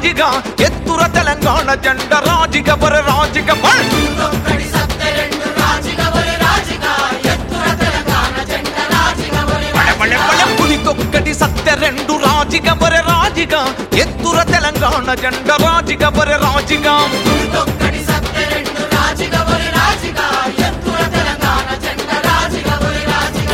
రాజిగా ఎత్తుర తెలంగాణ జెండ రాజిగ బర రాజిగ బల్ ఒక్కడి సత్తె రెండు రాజిగ ఒరి రాజిగ ఎత్తుర తెలంగాణ జెండ రాజిగ ఒరి బళె బళె బళె పులికొక్కటి సత్తె రెండు రాజిగ బర రాజిగా ఎత్తుర తెలంగాణ జెండ రాజిగ బర రాజిగా ఒక్కడి సత్తె రెండు రాజిగ ఒరి రాజిగ ఎత్తుర తెలంగాణ జెండ రాజిగ ఒరి రాజిగ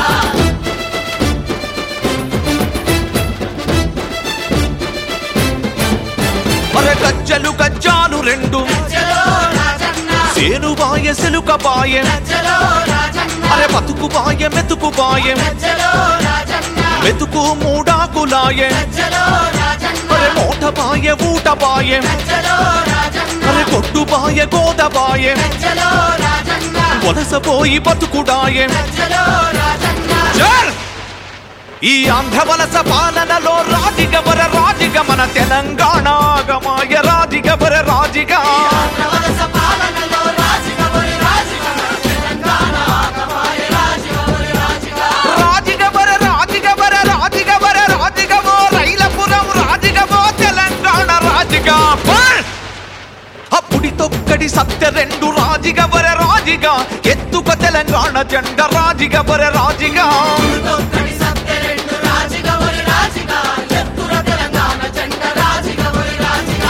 మర గజ్జలు గజ్జాలు రెండు చలో రాజన్న సేను బాయ సెలుక బాయ చలో రాజన్న అరే బతుకు బాయ మెతుకు బాయ చలో రాజన్న మెతుకు మూడాకులాయ చలో రాజన్న అరే మోట బాయ ఊట బాయ చలో రాజన్న అరే కొట్టు బాయ గోద బాయ చలో రాజన్న వలసపోయి బతుకుడాయ చలో రాజన్న జర్! ఈ ఆంధ్ర వలస పాలనలో రాజిగబర రాజిగ మన తెలంగాణ ఆగమాయ రాజిగబర రాజిగా వలస పాలనలో రాజిగ ఒరి రాజిగ తెలంగాణ ఆగమాయ రాజిగ ఒరి రాజిగ రాజిగబర రాజిగబర రాజిగబర రాజిగమో రైలపురం రాజిగమో తెలంగాణ రాజిగా బల్! అప్పుడి తొక్కడి సత్య రెండు రాజిగబర రాజిగా ఎత్తుక తెలంగాణ జెండ రాజిగబర రాజిగా ఒక్కడి సత్తె రెండు రాజిగ ఒరి రాజిగ ఎత్తుర తెలంగాణ జెండ రాజిగ ఒరి రాజిగ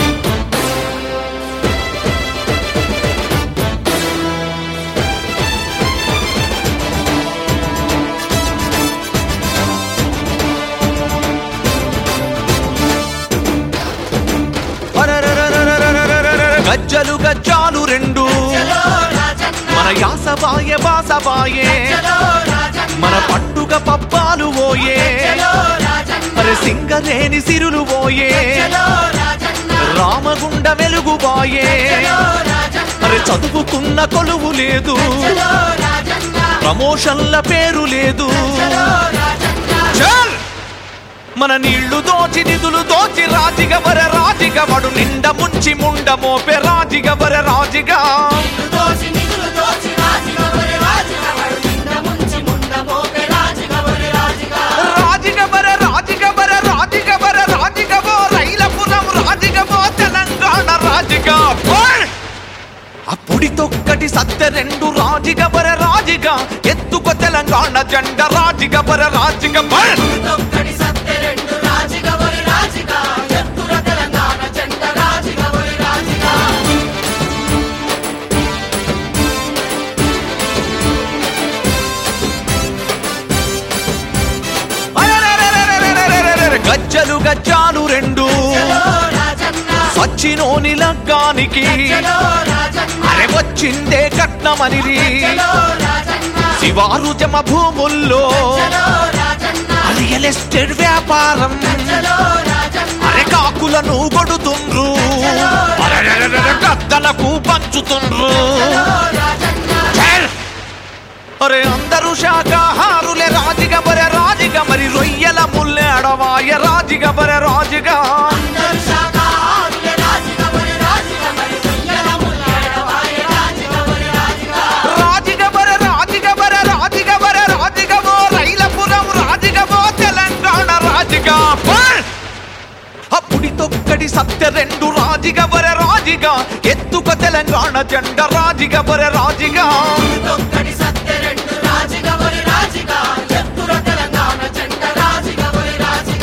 అరరరరరరరరరర. గజ్జలు గజ్జాలు రెండు చలో రాజన్న మన యాసబాయ బాసబాయే చలో రాజన్న మన పట్టుక పప్పాలు ఓయే చలో రాజన్న మరి సింగరేని సిరులు ఓయే చలో రాజన్న రామగుండ వెలుగుబాయే చలో రాజన్న మరి చదువుకున్న కొలువు లేదు చలో రాజన్న ప్రమోషన్ల పేరు లేదు చలో రాజన్న చల్! మన నీళ్లు దోచి నిధులు దోచి రాజిగ వర రాజిగ వడు నిండ ముంచి ముండ మోపే రాజిగ వర రాజిగా నిన్ను దోచి నిధులు దోచి రాజిగ ఒరి రాజిగ వడు నింద ముంచి ముంద మోపే రాజిగ ఒరి రాజిగ రాజిగ వర రాజిగ వర రాజిగ వర రాజిగవో రైలపురం రాజిగవో తెలంగాణ రాజిగా బల్! అప్పుడి తొక్కటి సత్య రెండు రాజిగ వర రాజిగా ఎత్తుక తెలంగాణ జెండ రాజిగ వర రాజిగ బల్! ఒక్కడి సత్తె రెండు రాజిగ ఒరి రాజిగ ఎత్తుర తెలంగాణ జెండ రాజిగ ఒరి రాజిగ అరెరెరెరెరెరెరెరెరెరె. గజ్జలు గజ్జాలు రెండు చలో రాజన్న సచ్చినోని లగ్గానికి చలో రాజన్న అరే వచ్చిందే కట్నమనిది చలో రాజన్న శివారు జమ భూముల్లో చలో రాజన్న రియల్ ఎస్టేట్ వ్యాపారం చలో రాజన్న అరే కాకులను కొడుతుండ్రు అరెరెరెరెరె, గద్దలకు పంచుతుండ్రు చలో రాజన్న ఛేర్! అరే అందరూ శాకాహారులే రాజిగ బరే రాజిగ మరి రొయ్యల ముల్లె అడవాయ రాజిగ బరే రాజిగా అందరు శాకాహారులే రాజిగ ఒరి రాజిగ మరి రొయ్యల ముల్లాడవాయ రాజిగ ఒరి రాజిగ రాజిగ బరే రాజిగ బరే రాజిగ బరే రాజిగమో రైలపురం రాజిగమో తెలంగాణ రాజిగా బల్! అప్పుడి తొక్కడి సత్య రెండు రాజిగ బరే రాజిగా ఎత్తుక తెలంగాణ జెండ రాజిగ బరే రాజిగా ఒక్కడి సత్తె రెండు రాజిగ ఒరి రాజిగ ఎత్తుర తెలంగాణ జెండ రాజిగ ఒరి రాజిగ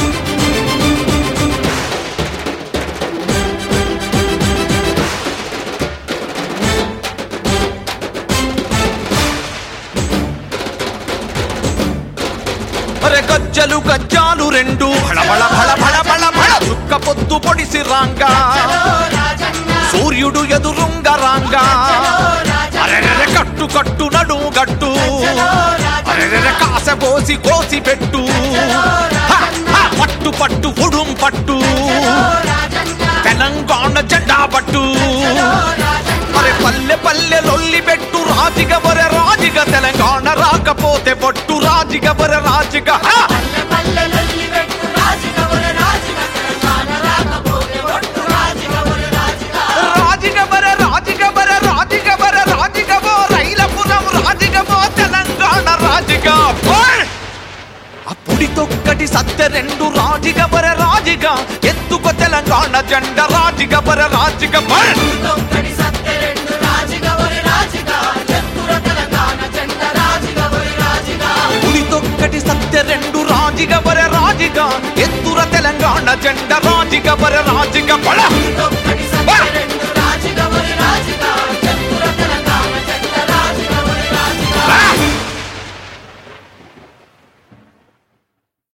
అరే గజ్జలు గజ్జాలు రెండు భళ భళ భళ భళ భళ భళ చుక్క పొద్దు పొడిసి రాంగా చలో రాజన్న సూర్యుడు ఎదురుంగ రాంగా అరెరెరె కట్టు కట్టు నడు గట్టు అరెరెరె కాస పోసి కోసి పెట్టు హ, హ, పట్టు పట్టు ఉడుం పట్టు తెలంగాణ జెండా పట్టు అరే పల్లె పల్లె లొల్లి పెట్టు రాజిగ బర రాజిగ తెలంగాణ రాకపోతే పొట్టు రాజిగ బర రాజిగ హ! పల్లె పల్లె లొల్లి పెట్టు రాజిగ ఒరి రాజిగ తెలంగాణ రాకపోతే ఒట్టు రాజిగ ఒరి రాజిగ రాజిగ బర రాజిగ బర రాజిగ బర రాజిగవో రైలపురం రాజిగవో తెలంగాణ రాజిగ బల్! అప్పుడి తొక్కటి సత్య రెండు రాజిగ బర రాజిగ ఎత్తుక తెలంగాణ తెలంగాణ జెండ రాజిగ బర రాజిగ బర్ తొక్కడి సత్తె రెండు రాజిగా ఒరి రాజిగా ఎత్తుర తెలంగాణ జెండ రాజిగా ఒరి రాజిగా పులి తొక్కటి సత్య రెండు రాజిగ బర రాజిగ ఎత్తుర తెలంగాణ జెండ రాజిగ బర రాజిగ బళ తొక్కడి సత్తె రెండు రాజిగా ఒరి రాజిగా